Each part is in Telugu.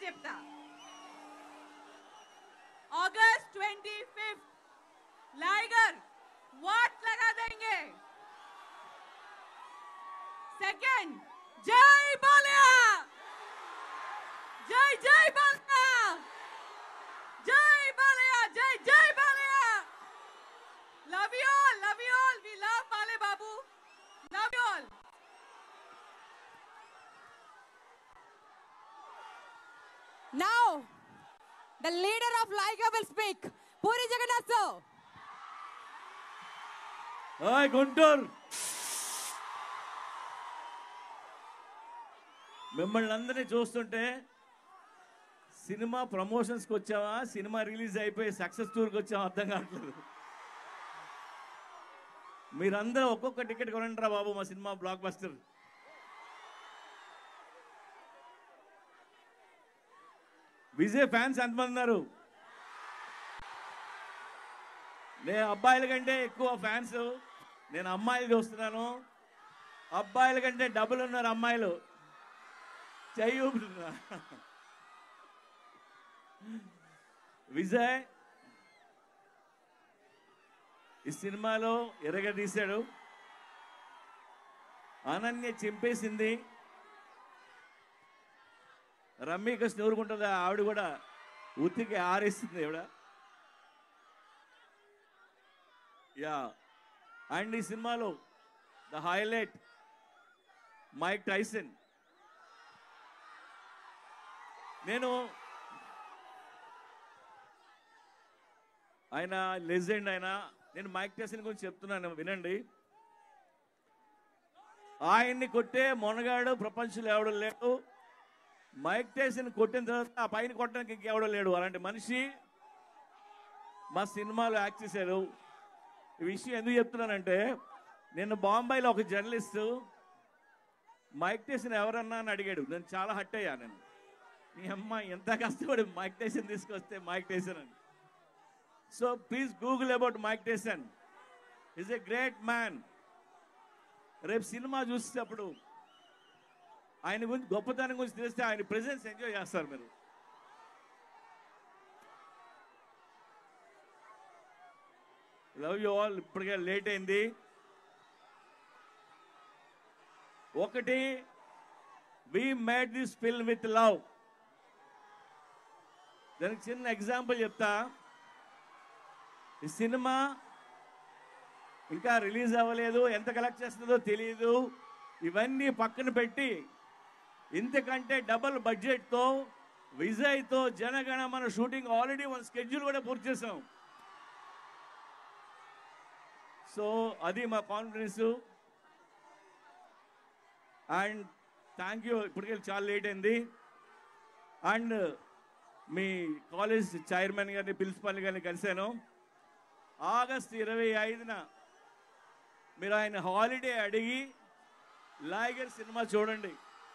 చెప్తా ఆగస్ట్ ట్వంటీ ఫిఫ్త్ लाइगर वाट लगा देंगे सेकंड जय बालिया जय जय बालिया जय बालिया जय जय Balayya love you all love you all we love बाले बाबू love you all Now, the leader of Liga will speak. Puri Jagannath sir. ఓయ్ గుంటూరు మిమ్మల్ని అందరినీ చూస్తుంటే సినిమా ప్రమోషన్స్కి వచ్చావా సినిమా రిలీజ్ అయిపోయి సక్సెస్ టూర్కి వచ్చావా అర్థం కావట్లేదు మీరందరూ ఒక్కొక్క టికెట్ కొనండిరా బాబు మా సినిమా బ్లాక్ బస్టర్ విజయ్ ఫ్యాన్స్ ఎంతమంది ఉన్నారు నేను అబ్బాయిల కంటే ఎక్కువ ఫ్యాన్స్ నేను అమ్మాయిలు చూస్తున్నాను అబ్బాయిల కంటే డబుల్ ఉన్నారు అమ్మాయిలు చెయ్యి ఊపుతున్నా విజయ్ ఈ సినిమాలో ఎరగ తీశాడు అనన్య చింపేసింది రమ్మిక ఊరుకుంటుందా ఆవిడ కూడా ఉత్తికి ఆరేస్తుంది ఆవిడ యా అండ్ ఈ సినిమాలో ద హైలైట్ మైక్ టైసన్ నేను ఆయన లెజెండ్ ఆయన నేను మైక్ టైసన్ గురించి చెప్తున్నాను వినండి ఆయన్ని కొట్టే మొనగాడు ప్రపంచంలో ఎవడు లేడు మైక్ టైసన్ కొట్టిన తర్వాత ఆ పైన కొట్టడానికి ఇంకెవడో లేడు అలాంటి మనిషి మా సినిమాలో యాక్ట్ చేశారు ఈ విషయం ఎందుకు చెప్తున్నానంటే నేను బాంబేలో ఒక జర్నలిస్ట్ మైక్ టైసన్ ఎవరన్నా అని అడిగాడు నేను చాలా హట్ అయ్యా నేను మీ అమ్మ ఎంత కష్టపడి మైక్ టైసన్ తీసుకొస్తే మైక్ టైసన్ అని so please Google about Mike Tyson is a great man రేపు సినిమా చూసేటప్పుడు ఆయన గురించి గొప్పతనం గురించి తెలిస్తే ఆయన ప్రెజెన్స్ ఎంజాయ్ చేస్తారు మీరు లవ్ యూ ఆల్ ఇప్పటికే లేట్ అయింది ఒకటి we made this film with love దానికి చిన్న ఎగ్జాంపుల్ చెప్తా ఈ సినిమా ఇంకా రిలీజ్ అవ్వలేదు ఎంత కలెక్ట్ చేస్తుందో తెలియదు ఇవన్నీ పక్కన పెట్టి ఇంతకంటే డబల్ బడ్జెట్తో విజయ్తో జనగణ మన షూటింగ్ ఆల్రెడీ మన స్కెడ్యూల్ కూడా పూర్తి చేసాం సో అది మా కాన్ఫిడెన్స్ అండ్ థ్యాంక్ యూ ఇప్పటికే చాలా లేట్ అయింది అండ్ మీ కాలేజ్ చైర్మన్ గారిని ప్రిన్సిపాల్ గారిని కలిశాను ఆగస్ట్ ఇరవై ఐదున మీరు ఆయన హాలిడే అడిగి లాగర్ సినిమా చూడండి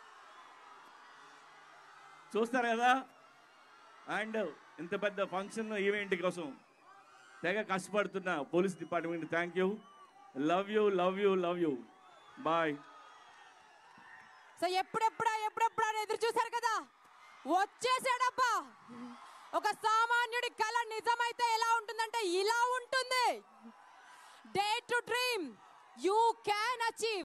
చూస్తారు కదా అండ్ ఇంత పెద్ద ఫంక్షన్ ఈవెంట్ కోసం తెగ కష్టపడుతున్న police department thank you love you love you love you boy so ఎప్పుడెప్పుడా ఎప్పుడెప్పుడా అని ఎదురు చూశారు కదా వచ్చేసాడబ్బా ఒక సామాన్యుడి కళ నిజమైతే ఎలా ఉంటుందంటే ఇలా ఉంటుంది day to dream you can achieve